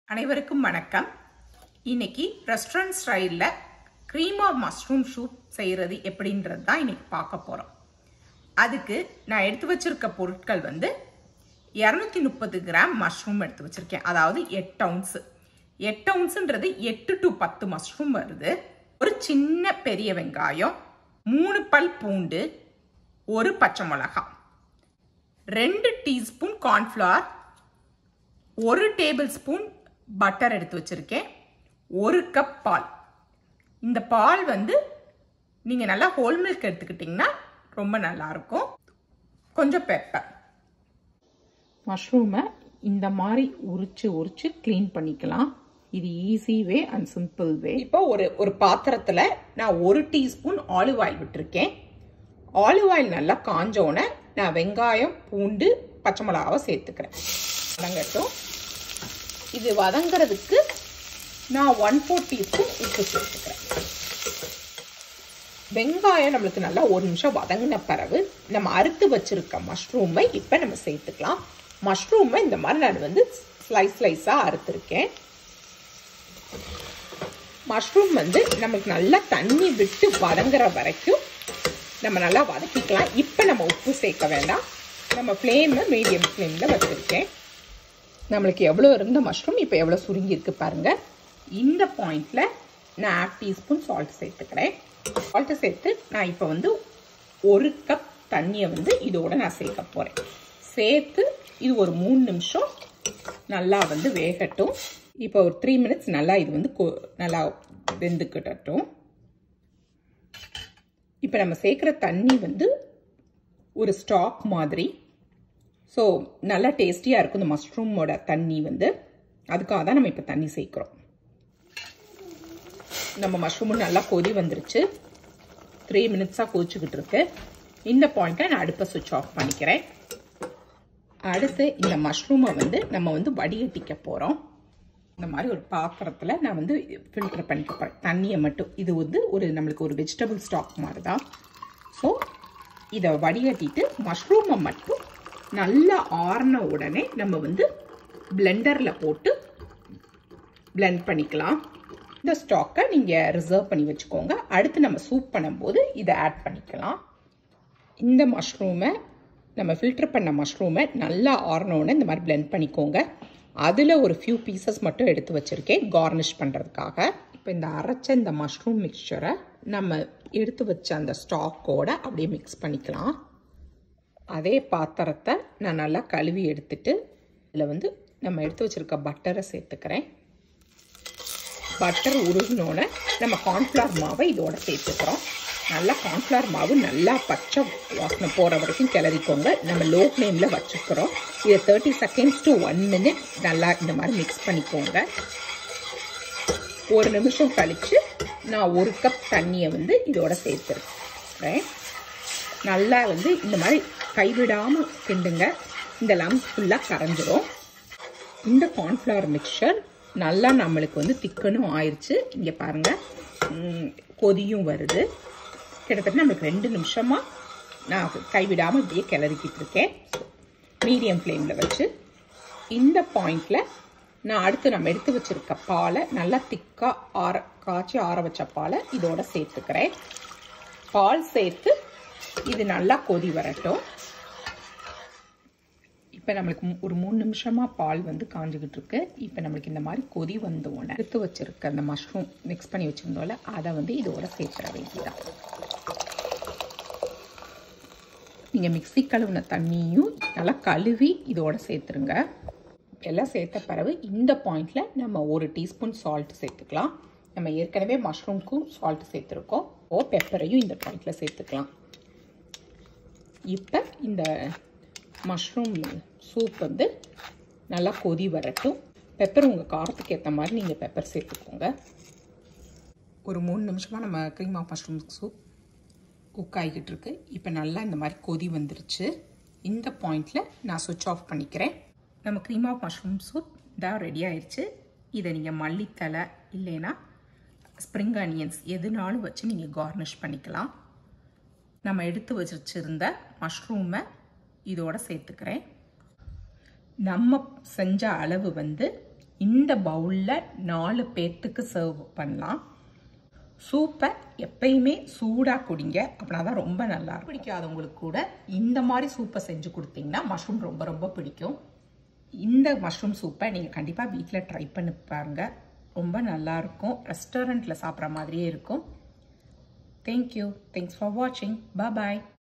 அனைவருக்கும் வணக்கம் இன்னைக்கு ரெஸ்டாரண்ட் ஸ்டைலில் க்ரீமா மஷ்ரூம் சூப் செய்கிறது எப்படின்றது தான் இன்னைக்கு பார்க்க போகிறோம் அதுக்கு நான் எடுத்து வச்சிருக்க பொருட்கள் வந்து இரநூத்தி முப்பது கிராம் மஷ்ரூம் எடுத்து வச்சிருக்கேன் அதாவது எட்டு அவுன்ஸு எட்டு அவுன்ஸுன்றது எட்டு டு பத்து மஷ்ரூம் வருது ஒரு சின்ன பெரிய வெங்காயம் மூணு பல் பூண்டு ஒரு பச்சை மிளகாய் ரெண்டு டீஸ்பூன் கார்ன்ஃப்ளவர் ஒரு டேபிள் ஸ்பூன் பட்டர் எடுத்து வச்சுருக்கேன் ஒரு கப் பால் இந்த பால் வந்து நீங்கள் நல்லா ஹோல் மில்க் எடுத்துக்கிட்டிங்கன்னா ரொம்ப நல்லாயிருக்கும் கொஞ்சம் பெப்பர் மஷ்ரூமை இந்த மாதிரி உரிச்சு உரிச்சு க்ளீன் பண்ணிக்கலாம் இது easy way and simple way இப்போ ஒரு ஒரு பாத்திரத்தில் நான் ஒரு டீஸ்பூன் ஆலிவ் ஆயில் விட்டுருக்கேன் ஆலிவ் ஆயில் நல்லா காஞ்சோடனே நான் வெங்காயம் பூண்டு பச்சை மிளகாவை சேர்த்துக்கிறேன் வதங்கட்டும் இது வதங்கிறதுக்கு நான் ஒன் ஃபோர் டீஸ்பூன் உப்பு சேர்த்துக்கிறேன் வெங்காயம் நம்மளுக்கு நல்லா ஒரு நிமிஷம் வதங்கின பிறகு நம்ம அறுத்து வச்சிருக்க மஷ்ரூமை இப்போ நம்ம சேர்த்துக்கலாம் மஷ்ரூமை இந்த மாதிரி நான் வந்து ஸ்லைஸ் ஸ்லைஸாக அறுத்துருக்கேன் மஷ்ரூம் வந்து நமக்கு நல்லா தண்ணி விட்டு வதங்குற வரைக்கும் நம்ம நல்லா வதக்கிக்கலாம் இப்போ நம்ம உப்பு சேர்க்க வேண்டாம் நம்ம ஃப்ளேமை மீடியம் ஃப்ளேமில் வச்சுருக்கேன் நம்மளுக்கு எவ்வளோ இருந்த மஷ்ரூம் இப்போ எவ்வளோ சுருங்கி இருக்கு பாருங்க இந்த பாயிண்ட்ல நான் ஆஃப் டீஸ்பூன் சால்ட் சேர்த்துக்கிறேன் சால்ட்டு சேர்த்து நான் இப்போ வந்து ஒரு கப் தண்ணியை வந்து இதோட நான் சேர்க்க போகிறேன் சேர்த்து இது ஒரு மூணு நிமிஷம் நல்லா வந்து வேகட்டும் இப்போ ஒரு த்ரீ மினிட்ஸ் நல்லா இது வந்து நல்லா வெந்துக்கிட்டட்டும் இப்போ நம்ம சேர்க்குற தண்ணி வந்து ஒரு ஸ்டாக் மாதிரி ஸோ நல்லா டேஸ்டியாக இருக்கும் இந்த மஷ்ரூமோட தண்ணி வந்து அதுக்காக தான் நம்ம இப்போ தண்ணி சேர்க்குறோம் நம்ம மஷ்ரூமும் நல்லா கொதி வந்துருச்சு த்ரீ மினிட்ஸாக கொதிச்சுக்கிட்டு இருக்கு இந்த பாயிண்ட்டை நான் அடுப்பை சுவிட்ச் ஆஃப் பண்ணிக்கிறேன் அடுத்து இந்த மஷ்ரூமை வந்து நம்ம வந்து வடிகட்டிக்க போகிறோம் இந்த மாதிரி ஒரு பாத்திரத்தில் நான் வந்து ஃபில்டர் பண்ணிக்க போகிறேன் தண்ணியை மட்டும் இது வந்து ஒரு நம்மளுக்கு ஒரு வெஜிடபிள் ஸ்டாக் மாதிரி தான் ஸோ இதை வடிகட்டிட்டு மஷ்ரூமை மட்டும் நல்லா ஆறின உடனே நம்ம வந்து பிளெண்டரில் போட்டு பிளெண்ட் பண்ணிக்கலாம் இந்த ஸ்டாக்கை நீங்கள் ரிசர்வ் பண்ணி வச்சுக்கோங்க அடுத்து நம்ம சூப் பண்ணும்போது இதை ஆட் பண்ணிக்கலாம் இந்த மஷ்ரூமை நம்ம ஃபில்டர் பண்ண மஷ்ரூமை நல்லா ஆறினோடனே இந்த மாதிரி பிளெண்ட் பண்ணிக்கோங்க அதில் ஒரு ஃபியூ பீசஸ் மட்டும் எடுத்து வச்சுருக்கேன் கார்னிஷ் பண்ணுறதுக்காக இப்போ இந்த அரைச்ச இந்த மஷ்ரூம் மிக்சரை நம்ம எடுத்து வச்ச அந்த ஸ்டாக்கோட அப்படியே மிக்ஸ் பண்ணிக்கலாம் அதே பாத்திரத்தை நான் நல்லா கழுவி எடுத்துட்டு இதில் வந்து நம்ம எடுத்து வச்சுருக்க பட்டரை சேர்த்துக்கிறேன் பட்டர் உருகினோன்னே நம்ம கார்ன்ஃப்ளவர் மாவை இதோட சேர்த்துக்கிறோம் நல்லா கார்ன்ஃப்ளவர் மாவு நல்லா பச்சை வாசனை போகிற வரைக்கும் கிளறிக்கோங்க நம்ம லோ ஃப்ளேமில் வச்சுக்கிறோம் இதை thirty seconds to one minute நல்லா இந்த மாதிரி மிக்ஸ் பண்ணிக்கோங்க ஒரு நிமிஷம் கழித்து நான் ஒரு கப் தண்ணியை வந்து இதோட சேர்த்துருக்கேன் நல்லா வந்து இந்த மாதிரி கைவிடாமல் கிண்டுங்க இந்த லம்ஸ் ஃபுல்லாக கரைஞ்சிரும் இந்த கார்ன்ஃப்ளவர் மிக்சர் நல்லா நம்மளுக்கு வந்து திக்கனும் ஆயிடுச்சு இங்கே பாருங்கள் கொதியும் வருது கிட்டத்தட்ட நம்மளுக்கு ரெண்டு நிமிஷமாக நான் கைவிடாமல் இப்படியே கிளறிக்கிட்டு இருக்கேன் மீடியம் ஃப்ளேமில் வச்சு இந்த பாயிண்டில் நான் அடுத்து நம்ம எடுத்து வச்சுருக்க பாலை நல்லா திக்காக ஆற காய்ச்சி ஆற வச்ச பாலை இதோட சேர்த்துக்கிறேன் பால் சேர்த்து இது நல்லா கொதி வரட்டும் இப்போ நம்மளுக்கு ஒரு மூணு நிமிஷமாக பால் வந்து காஞ்சிக்கிட்டு இருக்கு இப்போ நம்மளுக்கு இந்த மாதிரி கொதி வந்த உடனே எடுத்து வச்சிருக்க அந்த மஷ்ரூம் மிக்ஸ் பண்ணி வச்சுருந்தோம்ல அதை வந்து இதோட சேர்த்துற வேண்டியதான் நீங்கள் மிக்சி கழுவின தண்ணியும் நல்லா கழுவி இதோட சேர்த்துருங்க எல்லாம் சேர்த்த பிறகு இந்த பாயிண்டில் நம்ம ஒரு டீஸ்பூன் சால்ட் சேர்த்துக்கலாம் நம்ம ஏற்கனவே மஷ்ரூம்க்கும் சால்ட் சேர்த்துருக்கோம் ஓ பெப்பரையும் இந்த பாயிண்டில் சேர்த்துக்கலாம் இப்போ இந்த மஷ்ரூம் சூப் வந்து நல்லா கொதி வரட்டும் பெப்பர் உங்கள் காரத்துக்கு ஏற்ற மாதிரி நீங்கள் பெப்பர் சேர்த்துக்கோங்க ஒரு மூணு நிமிஷமாக நம்ம cream of mushroom soup cook ஆகிக்கிட்டு இருக்கு இப்போ நல்லா இந்த மாதிரி கொதி வந்துருச்சு இந்த பாயிண்டில் நான் சுவிட்ச் ஆஃப் பண்ணிக்கிறேன் நம்ம க்ரீம் ஆஃப் மஷ்ரூம் சூப் தான் ரெடி ஆயிடுச்சு இதை நீங்கள் மல்லித்தலை இல்லைன்னா ஸ்ப்ரிங் அனியன்ஸ் எதுனாலும் வச்சு நீங்கள் கார்னிஷ் பண்ணிக்கலாம் நம்ம எடுத்து வச்சிருந்த மஷ்ரூமை இதோட சேர்த்துக்கிறேன் நம்ம செஞ்ச அளவு வந்து இந்த பவுலில் நாலு பேர்த்துக்கு சர்வ் பண்ணலாம் சூப்பை எப்பயுமே சூடாக குடிங்க அப்படின்னா தான் ரொம்ப நல்லா இருக்கும் பிடிக்காதவங்களுக்கு கூட இந்த மாதிரி சூப்பை செஞ்சு கொடுத்தீங்கன்னா மஷ்ரூம் ரொம்ப ரொம்ப பிடிக்கும் இந்த மஷ்ரூம் சூப்பை நீங்கள் கண்டிப்பாக வீட்டில் ட்ரை பண்ணி பாருங்க ரொம்ப நல்லாயிருக்கும் ரெஸ்டாரண்ட்டில் சாப்பிட்ற மாதிரியே இருக்கும் தேங்க்யூ தேங்க்ஸ் ஃபார் வாட்சிங் பாய்